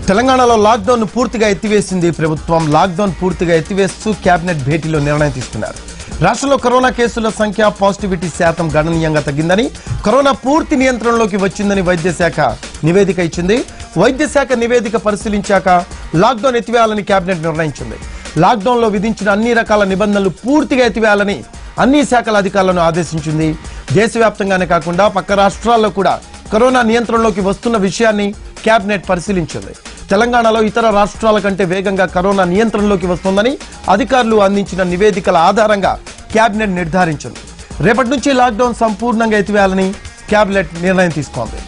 తెలంగాణలో లాక్డౌన్ పూర్తిగా ఎత్తివేసింది ప్రభుత్వం లాక్డౌన్ పూర్తిగా ఎత్తివేస్తూ కేబినెట్ భేటీలో నిర్ణయం తీసుకున్నారు రాష్ట్రంలో కరోనా కేసుల సంఖ్య పాజిటివిటీ శాతం గణనీయంగా తగ్గిందని కరోనా పూర్తి నియంత్రణలోకి వచ్చిందని వైద్య శాఖ నివేదిక ఇచ్చింది వైద్య శాఖ నివేదిక పరిశీలించాక లాక్డౌన్ ఎత్తివేయాలని కేబినెట్ నిర్ణయించింది లాక్డౌన్లో విధించిన అన్ని రకాల నిబంధనలు పూర్తిగా ఎత్తివేయాలని అన్ని శాఖల అధికారులను ఆదేశించింది దేశవ్యాప్తంగానే కాకుండా పక్క రాష్ట్రాల్లో కూడా కరోనా నియంత్రణలోకి వస్తున్న విషయాన్ని కేబినెట్ పరిశీలించింది తెలంగాణలో ఇతర రాష్ట్రాల కంటే వేగంగా కరోనా నియంత్రణలోకి వస్తోందని అధికారులు అందించిన నివేదికల ఆధారంగా కేబినెట్ నిర్ధారించింది రేపటి నుంచి లాక్డౌన్ సంపూర్ణంగా ఎత్తివేయాలని కేబినెట్ నిర్ణయం తీసుకోంది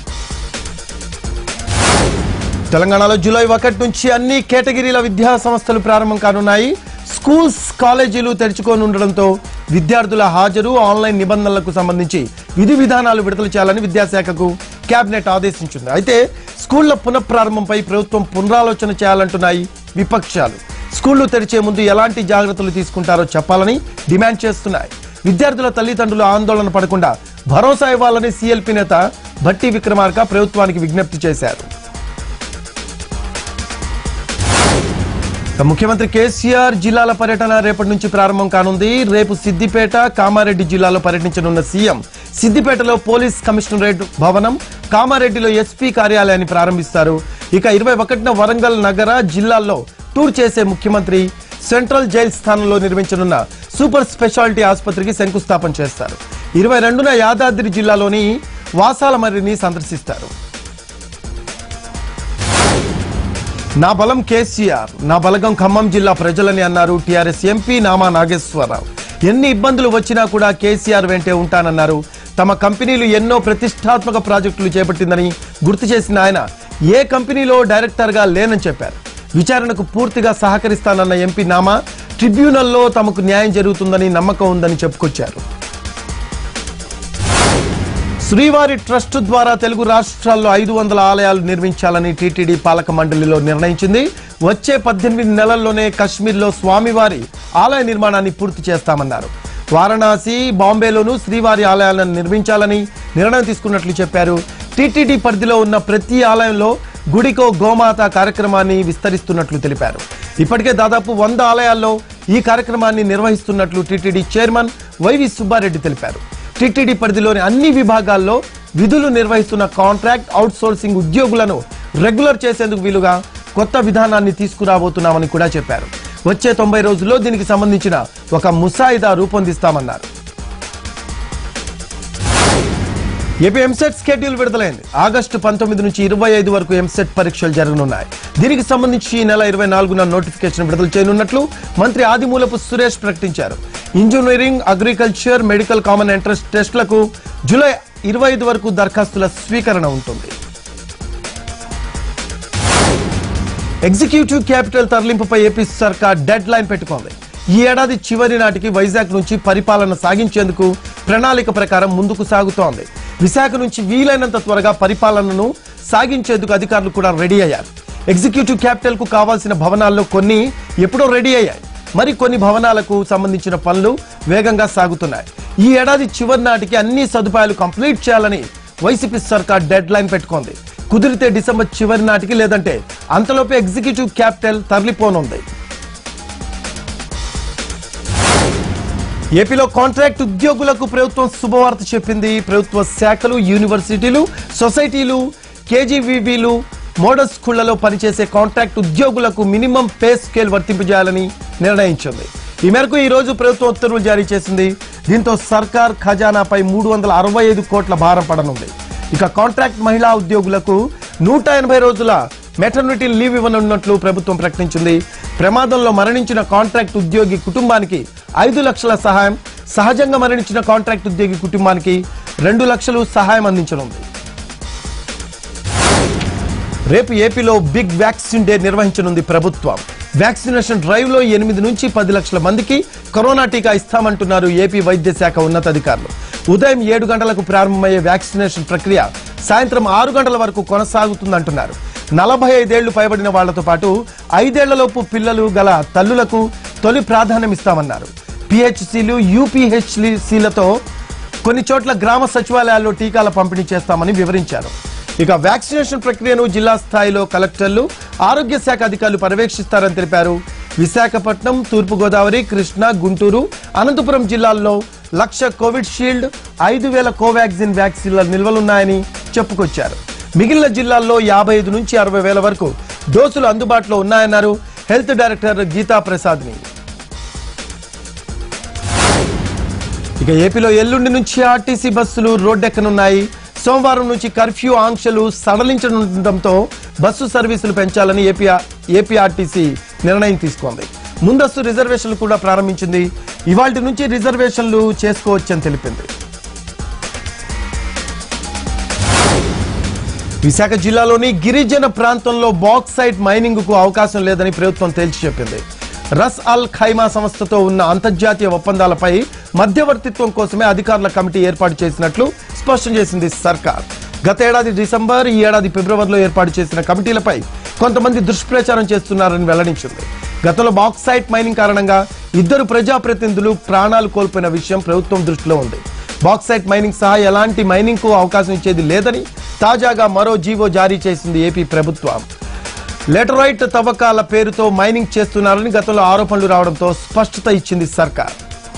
తెలంగాణలో జూలై ఒకటి నుంచి అన్ని కేటగిరీల విద్యా సంస్థలు ప్రారంభం కానున్నాయి స్కూల్స్ కాలేజీలు తెరుచుకొని ఉండడంతో విద్యార్థుల హాజరు ఆన్లైన్ నిబంధనలకు సంబంధించి విధి విధానాలు విడుదల చేయాలని విద్యాశాఖకు కేబినెట్ ఆదేశించింది అయితే స్కూళ్ల పునఃప్రారంభంపై ప్రభుత్వం పునరాలోచన చేయాలంటున్నాయి విపక్షాలు స్కూళ్లు తెరిచే ముందు ఎలాంటి జాగ్రత్తలు తీసుకుంటారో చెప్పాలని డిమాండ్ చేస్తున్నాయి విద్యార్థుల తల్లిదండ్రులు ఆందోళన పడకుండా భరోసా ఇవ్వాలని సీఎల్పీ నేత భట్టి విక్రమార్క ప్రభుత్వానికి విజ్ఞప్తి చేశారు ఇక ముఖ్యమంత్రి కేసీఆర్ జిల్లాల పర్యటన రేపటి నుంచి ప్రారంభం కానుంది రేపు సిద్దిపేట కామారెడ్డి జిల్లాలో పర్యటించనున్న సీఎం సిద్దిపేటలో పోలీస్ కమిషనరేట్ భవనం కామారెడ్డిలో ఎస్పీ కార్యాలయాన్ని ప్రారంభిస్తారు ఇక ఇరవై ఒకటిన వరంగల్ నగర జిల్లాల్లో టూర్ చేసే ముఖ్యమంత్రి సెంట్రల్ జైల్ స్థానంలో నిర్మించనున్న సూపర్ స్పెషాలిటీ ఆసుపత్రికి శంకుస్థాపన చేస్తారు ఇరవై రెండున యాదాద్రి జిల్లాలోని వాసాలమర్రిని సందర్శిస్తారు నా బలం కేసీఆర్ నా బలగం ఖమ్మం జిల్లా ప్రజలని అన్నారు టీఆర్ఎస్ ఎంపీ నామా నాగేశ్వరరావు ఎన్ని ఇబ్బందులు వచ్చినా కూడా కేసీఆర్ వెంటే ఉంటానన్నారు తమ కంపెనీలు ఎన్నో ప్రతిష్టాత్మక ప్రాజెక్టులు చేపట్టిందని గుర్తు చేసిన ఆయన ఏ కంపెనీలో డైరెక్టర్గా లేనని చెప్పారు విచారణకు పూర్తిగా సహకరిస్తానన్న ఎంపీ నామా ట్రిబ్యునల్లో తమకు న్యాయం జరుగుతుందని నమ్మకం ఉందని చెప్పుకొచ్చారు శ్రీవారి ట్రస్ట్ ద్వారా తెలుగు రాష్ట్రాల్లో ఐదు వందల ఆలయాలు నిర్మించాలని టీటీడీ పాలక మండలిలో నిర్ణయించింది వచ్చే పద్దెనిమిది నెలల్లోనే కశ్మీర్లో స్వామివారి ఆలయ నిర్మాణాన్ని పూర్తి చేస్తామన్నారు వారణాసి బాంబేలోనూ శ్రీవారి ఆలయాలను నిర్మించాలని నిర్ణయం తీసుకున్నట్లు చెప్పారు టీటీడీ పరిధిలో ఉన్న ప్రతి ఆలయంలో గుడికో గోమాత కార్యక్రమాన్ని విస్తరిస్తున్నట్లు తెలిపారు ఇప్పటికే దాదాపు వంద ఆలయాల్లో ఈ కార్యక్రమాన్ని నిర్వహిస్తున్నట్లు టీటీడీ చైర్మన్ వైవి సుబ్బారెడ్డి తెలిపారు టీటీడీ పరిధిలోని అన్ని విభాగాల్లో విధులు నిర్వహిస్తున్న కాంట్రాక్ట్ అవుట్సోర్సింగ్ ఉద్యోగులను రెగ్యులర్ చేసేందుకు వీలుగా కొత్త విధానాన్ని తీసుకురాబోతున్నామని కూడా చెప్పారు వచ్చే తొంభై రోజుల్లో దీనికి సంబంధించిన ఒక ముసాయిదా రూపొందిస్తామన్నారు ఏపీ ఎంసెట్ స్కెడ్యూల్ విడుదలైంది ఆగస్టు పంతొమ్మిది నుంచి ఇరవై ఐదు వరకు ఎంసెట్ పరీక్షలు జరగనున్నాయి దీనికి సంబంధించి ఈ నెల ఇరవై నాలుగున నోటిఫికేషన్ విడుదల చేయనున్నట్లు మంత్రి ఆదిమూలపు సురేష్ ప్రకటించారు engineering agriculture medical common entrance టెస్టులకు జూలై ఇరవై ఐదు వరకు దరఖాస్తుల స్వీకరణ ఉంటుంది ఎగ్జిక్యూటివ్ క్యాపిటల్ తరలింపుపై ఏపీ సర్కార్ డెడ్ లైన్ పెట్టుకుంది ఈ ఏడాది చివరి నాటికి వైజాగ్ నుంచి పరిపాలన సాగించేందుకు ప్రణాళిక ప్రకారం ముందుకు సాగుతోంది విశాఖ నుంచి వీలైనంత త్వరగా పరిపాలనను సాగించేందుకు అధికారులు కూడా రెడీ అయ్యారు ఎగ్జిక్యూటివ్ క్యాపిటల్ కు కావాల్సిన భవనాల్లో కొన్ని ఎప్పుడో రెడీ అయ్యాయి మరి కొన్ని భవనాలకు సంబంధించిన పనులు వేగంగా సాగుతున్నాయి ఈ ఏడాది చివరి నాటికి అన్ని సదుపాయాలు కంప్లీట్ చేయాలని వైసీపీ సర్కార్ డెడ్ లైన్ పెట్టుకుంది కుదిరితే డిసెంబర్ చివరి నాటికి లేదంటే అంతలోపే ఎగ్జిక్యూటివ్ క్యాపిటల్ తరలిపోనుంది ఏపీలో కాంట్రాక్ట్ ఉద్యోగులకు ప్రభుత్వం శుభవార్త చెప్పింది ప్రభుత్వ శాఖలు యూనివర్సిటీలు సొసైటీలు కేజీవీబీలు మోడల్ స్కూళ్లలో పనిచేసే కాంట్రాక్ట్ ఉద్యోగులకు మినిమం పే స్కేల్ వర్తింపజేయాలని నిర్ణయించింది ఈ మేరకు ఈ రోజు ప్రభుత్వం ఉత్తర్వులు జారీ చేసింది దీంతో సర్కార్ ఖజానాపై మూడు వందల అరవై ఐదు కోట్ల భారం పడనుంది ఇక కాంట్రాక్ట్ మహిళా ఉద్యోగులకు నూట ఎనభై రోజుల మెటర్నిటీ లీవ్ ఇవ్వనున్నట్లు ప్రభుత్వం ప్రకటించింది ప్రమాదంలో మరణించిన కాంట్రాక్ట్ ఉద్యోగి కుటుంబానికి ఐదు లక్షల సహాయం సహజంగా మరణించిన కాంట్రాక్ట్ ఉద్యోగి కుటుంబానికి రెండు లక్షలు సహాయం అందించనుంది రేపు ఏపీలో బిగ్ వ్యాక్సిన్ డే నిర్వహించనుంది ప్రభుత్వం వ్యాక్సినేషన్ డ్రైవ్ లో ఎనిమిది నుంచి పది లక్షల మందికి కరోనా టీకా ఇస్తామంటున్నారు ఏపీ వైద్య శాఖ ఉన్నతాధికారులు ఉదయం ఏడు గంటలకు ప్రారంభమయ్యే వ్యాక్సినేషన్ ప్రక్రియ సాయంత్రం ఆరు గంటల వరకు కొనసాగుతుందంటున్నారు నలభై ఐదేళ్లు పైబడిన వాళ్లతో పాటు ఐదేళ్లలోపు పిల్లలు గల తల్లులకు తొలి ప్రాధాన్యం ఇస్తామన్నారు పిహెచ్సిలు యూపీహెచ్సిలతో కొన్ని చోట్ల గ్రామ సచివాలయాల్లో టీకాల పంపిణీ చేస్తామని వివరించారు ఇక వ్యాక్సినేషన్ ప్రక్రియను జిల్లా స్థాయిలో కలెక్టర్లు ఆరోగ్య శాఖ అధికారులు పర్యవేక్షిస్తారని తెలిపారు విశాఖపట్నం తూర్పుగోదావరి కృష్ణా గుంటూరు అనంతపురం జిల్లాల్లో లక్ష కోవిడ్ షీల్డ్ ఐదు వేల కోవాక్సిన్ వ్యాక్సిన్ల నిల్వలున్నాయని చెప్పుకొచ్చారు మిగిలిన జిల్లాల్లో యాభై ఐదు నుంచి అరవై వేల వరకు డోసులు అందుబాటులో ఉన్నాయన్నారు హెల్త్ డైరెక్టర్ గీతా ప్రసాద్ని ఇక ఏపీలో ఎల్లుండి నుంచి ఆర్టీసీ బస్సులు రోడ్డెక్కనున్నాయి సోమవారం నుంచి కర్ఫ్యూ ఆంక్షలు సడలించనుండటంతో బస్సు సర్వీసులు పెంచాలని ఏపీ ఏపీఆర్టీసీ నిర్ణయం తీసుకుంది ముందస్తు రిజర్వేషన్లు కూడా ప్రారంభించింది ఇవాటి నుంచి రిజర్వేషన్లు చేసుకోవచ్చని తెలిపింది విశాఖ జిల్లాలోని గిరిజన ప్రాంతంలో బాక్సైట్ మైనింగ్ కు అవకాశం లేదని ప్రభుత్వం తేల్చి చెప్పింది రస్ అల్ ఖైమా సంస్థతో ఉన్న అంతర్జాతీయ ఒప్పందాలపై మధ్యవర్తిత్వం కోసమే అధికారుల కమిటీ ఏర్పాటు చేసినట్లు స్పష్టం చేసింది సర్కార్ గత ఏడాది డిసెంబర్ ఈ ఏడాది ఫిబ్రవరిలో ఏర్పాటు చేసిన కమిటీలపై కొంతమంది దుష్ప్రచారం చేస్తున్నారని వెల్లడించింది గతంలో బాక్సైట్ మైనింగ్ కారణంగా ఇద్దరు ప్రజాప్రతినిధులు ప్రాణాలు కోల్పోయిన విషయం ప్రభుత్వం దృష్టిలో ఉంది బాక్సైట్ మైనింగ్ సహా ఎలాంటి మైనింగ్ కు అవకాశం ఇచ్చేది లేదని తాజాగా మరో జీవో జారీ చేసింది ఏపీ ప్రభుత్వం లెటరైట్ తవ్వకాల పేరుతో మైనింగ్ చేస్తున్నారని గతంలో ఆరోపణలు రావడంతో స్పష్టత ఇచ్చింది సర్కార్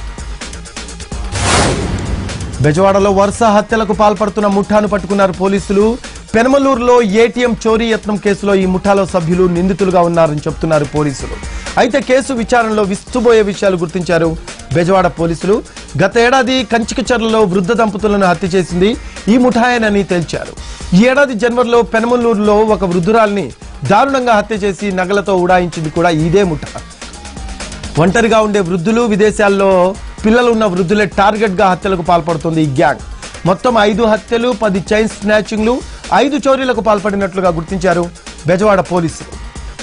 బెజవాడలో వరుస హత్యలకు పాల్పడుతున్న ముఠాను పట్టుకున్నారు పోలీసులు పెనమలూరులో ఏటీఎం చోరీ యత్నం కేసులో ఈ ముఠాలో సభ్యులు నిందితులుగా ఉన్నారని చెప్తున్నారు పోలీసులు అయితే కేసు విచారణలో విస్తుబోయే విషయాలు గుర్తించారు బెజవాడ పోలీసులు గత ఏడాది కంచికచర్లలో వృద్ధ దంపతులను హత్య చేసింది ఈ ముఠాయేనని తేల్చారు ఈ ఏడాది జనవరిలో పెనమలూరులో ఒక వృద్ధురాల్ని దారుణంగా హత్య చేసి నగలతో ఉడాయించింది కూడా ఇదే ముఠా ఒంటరిగా ఉండే వృద్ధులు విదేశాల్లో పిల్లలు ఉన్న వృద్ధులే టార్గెట్ గా హత్యలకు పాల్పడుతుంది ఈ గ్యాంగ్ మొత్తం ఐదు హత్యలు పది చైన్ స్నాచింగ్లు ఐదు చోరీలకు పాల్పడినట్లుగా గుర్తించారు బెజవాడ పోలీసులు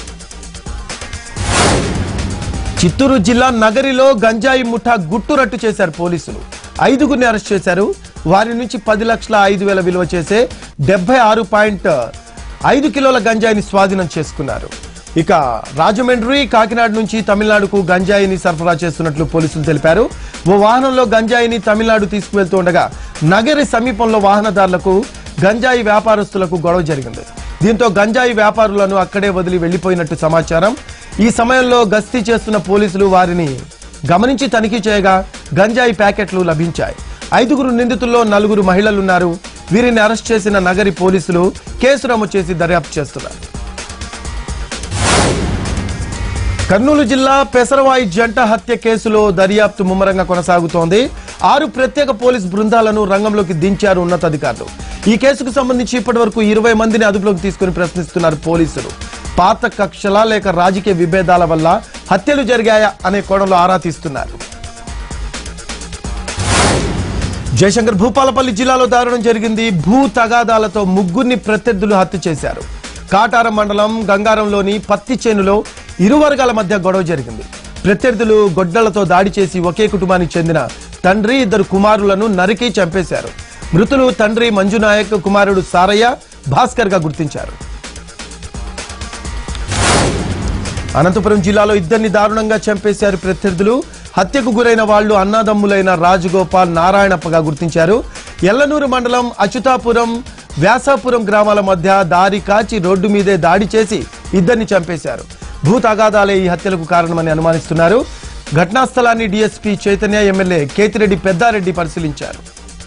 చిత్తూరు జిల్లా నగరిలో గంజాయి ముఠా గుట్టురట్టు చేశారు పోలీసులు ఐదుగురిని అరెస్ట్ చేశారు వారి నుంచి పది లక్షల ఐదు వేల విలువ చేసే డెబ్బై ఆరు పాయింట్ ఐదు కిలోల గంజాయిని స్వాధీనం చేసుకున్నారు ఇక రాజమండ్రి కాకినాడ నుంచి తమిళనాడుకు గంజాయిని సరఫరా చేస్తున్నట్లు పోలీసులు తెలిపారు ఓ వాహనంలో గంజాయిని తమిళనాడు తీసుకువెళ్తుండగా నగరి సమీపంలో వాహనదారులకు గంజాయి వ్యాపారస్తులకు గొడవ జరిగింది దీంతో గంజాయి వ్యాపారులను అక్కడే వదిలి వెళ్లిపోయినట్టు సమాచారం ఈ సమయంలో గస్తీ చేస్తున్న పోలీసులు వారిని గమనించి తనిఖీ చేయగా గంజాయి ప్యాకెట్లు లభించాయి ఐదుగురు నిందితుల్లో నలుగురు మహిళలున్నారు వీరిని అరెస్ట్ చేసిన నగరి పోలీసులు కేసు నమోదు చేసి దర్యాప్తు చేస్తున్నారు కర్నూలు జిల్లా పెసరవాయి జంట హత్య కేసులో దర్యాప్తు ముమ్మరంగా కొనసాగుతోంది ఆరు ప్రత్యేక పోలీస్ బృందాలను రంగంలోకి దించారు ఉన్నతాధికారులు ఈ కేసుకు సంబంధించి ఇప్పటి వరకు ఇరవై మందిని అదుపులోకి తీసుకుని ప్రశ్నిస్తున్నారు పోలీసులు పాత కక్షల లేక రాజకీయ విభేదాల వల్ల హత్యలు జరిగాయా అనే కోణంలో ఆరా తీస్తున్నారు జయశంకర్ భూపాలపల్లి జిల్లాలో దారుణం జరిగింది భూ తగాదాలతో ముగ్గురిని ప్రత్యర్థులు హత్య చేశారు కాటారం మండలం గంగారంలోని పత్తి చేనులో ఇరు వర్గాల మధ్య గొడవ జరిగింది ప్రత్యర్థులు గొడ్డలతో దాడి చేసి ఒకే కుటుంబానికి చెందిన తండ్రి ఇద్దరు కుమారులను నరికి చంపేశారు మృతులు తండ్రి మంజునాయక్ కుమారుడు సారయ్య భాస్కర్ గా గుర్తించారు అనంతపురం జిల్లాలో ఇద్దరిని దారుణంగా చంపేశారు ప్రత్యర్థులు హత్యకు గురైన వాళ్లు అన్నాదమ్ములైన రాజగోపాల్ నారాయణప్పగా గుర్తించారు ఎల్లనూరు మండలం అచ్యుతాపురం వ్యాసాపురం గ్రామాల మధ్య దారి కాచి రోడ్డు మీదే దాడి చేసి ఇద్దరిని చంపేశారు భూ తగాదాలే ఈ హత్యలకు కారణమని అనుమానిస్తున్నారు ఘటనా స్థలాన్ని డీఎస్పీ చైతన్య ఎమ్మెల్యే కేతిరెడ్డి పెద్దారెడ్డి పరిశీలించారు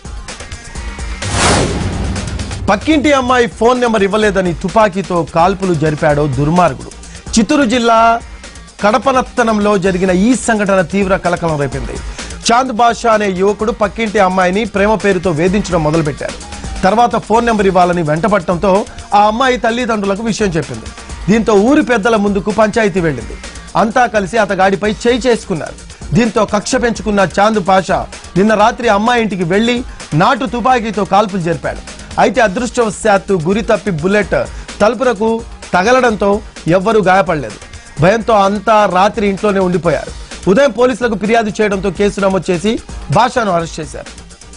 పక్కింటి అమ్మాయి ఫోన్ నెంబర్ ఇవ్వలేదని తుపాకీతో కాల్పులు జరిపాడో దుర్మార్గుడు చిత్తూరు జిల్లా కడపనత్తనంలో జరిగిన ఈ సంఘటన తీవ్ర కలకలం రేపింది చాంద్ బాషా అనే యువకుడు పక్కింటి అమ్మాయిని ప్రేమ పేరుతో వేధించడం మొదలుపెట్టారు తర్వాత ఫోన్ నెంబర్ ఇవ్వాలని వెంటపడటంతో ఆ అమ్మాయి తల్లిదండ్రులకు విషయం చెప్పింది దీంతో ఊరి పెద్దల ముందుకు పంచాయతీ వెళ్ళింది అంతా కలిసి అతగాడిపై చేయి చేసుకున్నారు దీంతో కక్ష పెంచుకున్న చాంద్ పాషా నిన్న రాత్రి అమ్మాయి ఇంటికి వెళ్లి నాటు తుపాకీతో కాల్పులు జరిపాడు అయితే అదృష్టవశాత్తు గురి తప్పి బుల్లెట్ తలుపులకు తగలడంతో ఎవ్వరూ గాయపడలేదు భయంతో అంతా రాత్రి ఇంట్లోనే ఉండిపోయారు ఉదయం పోలీసులకు ఫిర్యాదు చేయడంతో కేసు నమోదు చేసి భాషను అరెస్ట్ చేశారు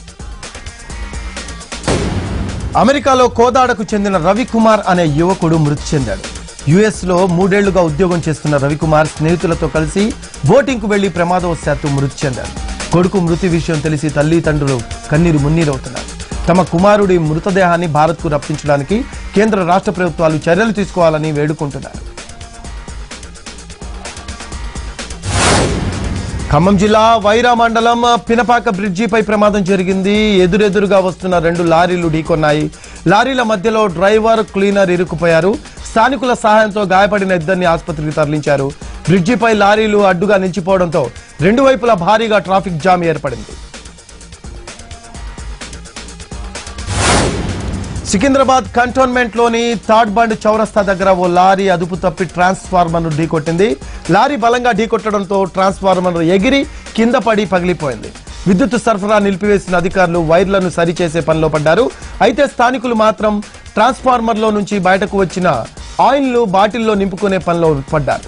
అమెరికాలో కోదాడకు చెందిన రవికుమార్ అనే యువకుడు మృతి చెందాడు యుఎస్ లో మూడేళ్లుగా ఉద్యోగం చేస్తున్న రవికుమార్ స్నేహితులతో కలిసి బోటింగ్ కు వెళ్లి ప్రమాదవశాత్తు మృతి చెందాడు కొడుకు మృతి విషయం తెలిసి తల్లిదండ్రులు కన్నీరు మున్నీరవుతున్నారు తమ కుమారుడి మృతదేహాన్ని భారత్కు రప్పించడానికి కేంద్ర రాష్ట్ర ప్రభుత్వాలు చర్యలు తీసుకోవాలని వేడుకుంటున్నారు ఖమ్మం జిల్లా వైరా మండలం పినపాక బ్రిడ్జిపై ప్రమాదం జరిగింది ఎదురెదురుగా వస్తున్న రెండు లారీలు ఢీకొన్నాయి లారీల మధ్యలో డ్రైవర్ క్లీనర్ ఇరుక్కుపోయారు స్థానికుల సహాయంతో గాయపడిన ఇద్దరిని ఆసుపత్రికి తరలించారు బ్రిడ్జిపై లారీలు అడ్డుగా నిలిచిపోవడంతో రెండు వైపులా భారీగా ట్రాఫిక్ జామ్ ఏర్పడింది సికింద్రాబాద్ కంటోన్మెంట్ లోని థర్డ్ బండ్ చౌరస్తా దగ్గర ఓ లారీ అదుపు తప్పి ట్రాన్స్ఫార్మర్ ను ఢీకొట్టింది లారీ బలంగా ఢీకొట్టడంతో ట్రాన్స్ఫార్మర్ ఎగిరి కింద పడి పగిలిపోయింది విద్యుత్ సరఫరా నిలిపివేసిన అధికారులు వైర్లను సరిచేసే పనిలో పడ్డారు అయితే స్థానికులు మాత్రం ట్రాన్స్ఫార్మర్ లో నుంచి బయటకు వచ్చిన ఆయిల్ ను బాటిల్లో నింపుకునే పనిలో పడ్డారు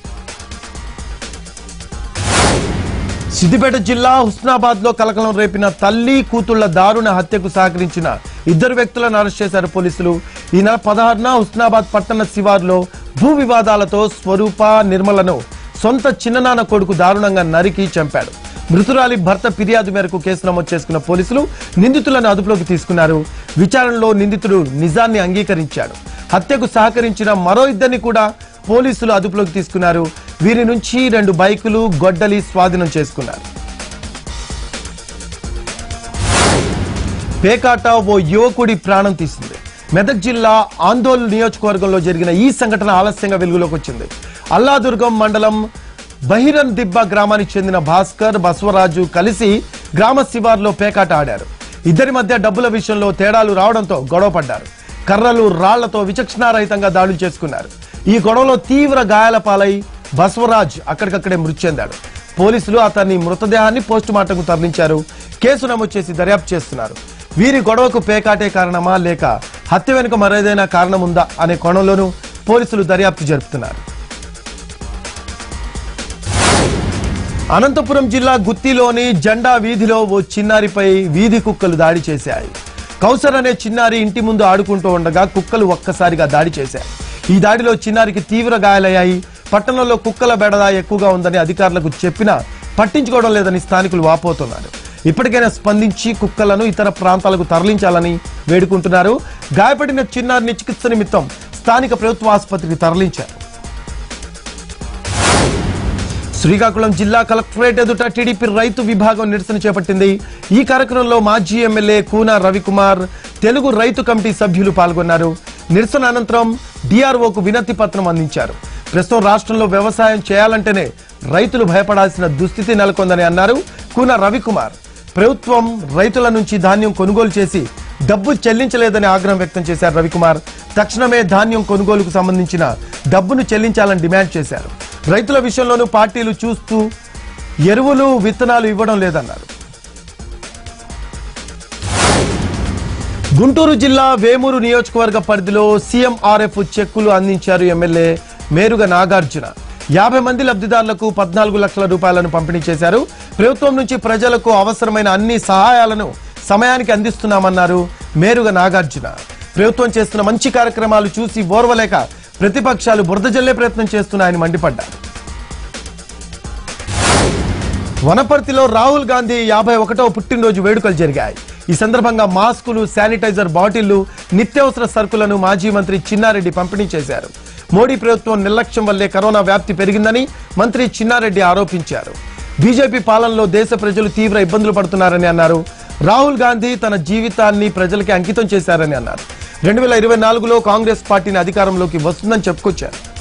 సిద్దిపేట జిల్లా హుస్నాబాద్ లో కలకలం రేపిన తల్లి కూతుళ్ల దారుణ హత్యకు సహకరించిన ఇద్దరు వ్యక్తులను అరెస్ట్ చేశారు పోలీసులు ఈ నెల పదహారున హుస్నాబాద్ పట్టణ శివార్లో భూ వివాదాలతో స్వరూప నిర్మలను సొంత చిన్ననాన్న కొడుకు దారుణంగా నరికి చంపాడు మృతురాలి భర్త ఫిర్యాదు మేరకు కేసు నమోదు చేసుకున్న పోలీసులు నిందితులను అదుపులోకి తీసుకున్నారు విచారణలో నిందితుడు నిజాన్ని అంగీకరించాడు హత్యకు సహకరించిన మరో ఇద్దరిని కూడా పోలీసులు అదుపులోకి తీసుకున్నారు వీరి నుంచి రెండు బైకులు గొడ్డలి స్వాధీనం చేసుకున్నారు పేకాట ఓ యువకుడి ప్రాణం తీసింది మెదక్ జిల్లా ఆందోళన నియోజకవర్గంలో జరిగిన ఈ సంఘటన ఆలస్యంగా వెలుగులోకి వచ్చింది అల్లాదుర్గం మండలం బహిరన్ దిబ్బ గ్రామానికి చెందిన భాస్కర్ బసవరాజు కలిసి గ్రామ శివార్లో పేకాట ఆడారు ఇద్దరి మధ్య డబ్బుల విషయంలో తేడాలు రావడంతో గొడవ పడ్డారు కర్రలు రాళ్లతో విచక్షణారహితంగా దాడులు చేసుకున్నారు ఈ గొడవలో తీవ్ర గాయాల పాలై బసవరాజ్ అక్కడికక్కడే మృతి చెందాడు పోలీసులు అతన్ని మృతదేహాన్ని పోస్టు మార్టంకు తరలించారు కేసు నమోదు చేసి దర్యాప్తు చేస్తున్నారు వీరి గొడవకు పేకాటే కారణమా లేక హత్య వెనుక మరేదైనా కారణం ఉందా అనే కోణంలోనూ పోలీసులు దర్యాప్తు జరుపుతున్నారు అనంతపురం జిల్లా గుత్తిలోని జెండా వీధిలో ఓ చిన్నారిపై వీధి కుక్కలు దాడి చేశాయి కౌసర్ అనే చిన్నారి ఇంటి ముందు ఆడుకుంటూ ఉండగా కుక్కలు ఒక్కసారిగా దాడి చేశాయి ఈ దాడిలో చిన్నారికి తీవ్ర గాయాలయ్యాయి పట్టణంలో కుక్కల బెడద ఎక్కువగా ఉందని అధికారులకు చెప్పినా పట్టించుకోవడం లేదని స్థానికులు వాపోతున్నారు ఇప్పటికైనా స్పందించి కుక్కలను ఇతర ప్రాంతాలకు తరలించాలని వేడుకుంటున్నారు గాయపడిన చిన్నారిని చికిత్స నిమిత్తం స్థానిక ప్రభుత్వ ఆసుపత్రికి తరలించారు శ్రీకాకుళం జిల్లా కలెక్టరేట్ ఎదుట టీడీపీ రైతు విభాగం నిరసన చేపట్టింది ఈ కార్యక్రమంలో మాజీ ఎమ్మెల్యే కూన రవికుమార్ తెలుగు రైతు కమిటీ సభ్యులు పాల్గొన్నారు నిరసన అనంతరం డిఆర్ఓకు వినతి పత్రం అందించారు ప్రస్తుతం రాష్ట్రంలో వ్యవసాయం చేయాలంటేనే రైతులు భయపడాల్సిన దుస్థితి నెలకొందని అన్నారు కూన రవికుమార్ ప్రభుత్వం రైతుల నుంచి ధాన్యం కొనుగోలు చేసి డబ్బు చెల్లించలేదని ఆగ్రహం వ్యక్తం చేశారు రవికుమార్ తక్షణమే ధాన్యం కొనుగోలుకు సంబంధించిన డబ్బును చెల్లించాలని డిమాండ్ చేశారు రైతుల విషయంలోనూ పార్టీలు చూస్తూ ఎరువులు విత్తనాలు ఇవ్వడం లేదన్నారు గుంటూరు జిల్లా వేమూరు నియోజకవర్గ పరిధిలో సీఎంఆర్ఎఫ్ చెక్కులు అందించారు ఎమ్మెల్యే మేరుగ నాగార్జున యాభై మంది లబ్ధిదారులకు పద్నాలుగు లక్షల రూపాయలను పంపిణీ చేశారు ప్రభుత్వం నుంచి ప్రజలకు అవసరమైన అన్ని సహాయాలను సమయానికి అందిస్తున్నామన్నారు మేరుగ నాగార్జున ప్రభుత్వం చేస్తున్న మంచి కార్యక్రమాలు చూసి ఓర్వలేక ప్రతిపక్షాలు బురద జల్లే ప్రయత్నం చేస్తున్నాయని మండిపడ్డారు వనపర్తిలో రాహుల్ గాంధీ యాభై ఒకటవ పుట్టినరోజు వేడుకలు జరిగాయి ఈ సందర్భంగా మాస్కులు శానిటైజర్ బాటిళ్లు నిత్యావసర సరుకులను మాజీ మంత్రి చిన్నారెడ్డి పంపిణీ చేశారు మోడీ ప్రభుత్వం నిర్లక్ష్యం వల్లే కరోనా వ్యాప్తి పెరిగిందని మంత్రి చిన్నారెడ్డి ఆరోపించారు బీజేపీ పాలనలో దేశ ప్రజలు తీవ్ర ఇబ్బందులు పడుతున్నారని అన్నారు రాహుల్ గాంధీ తన జీవితాన్ని ప్రజలకి అంకితం చేశారని అన్నారు రెండు వేల ఇరవై నాలుగులో కాంగ్రెస్ పార్టీని అధికారంలోకి వస్తుందని చెప్పుకొచ్చారు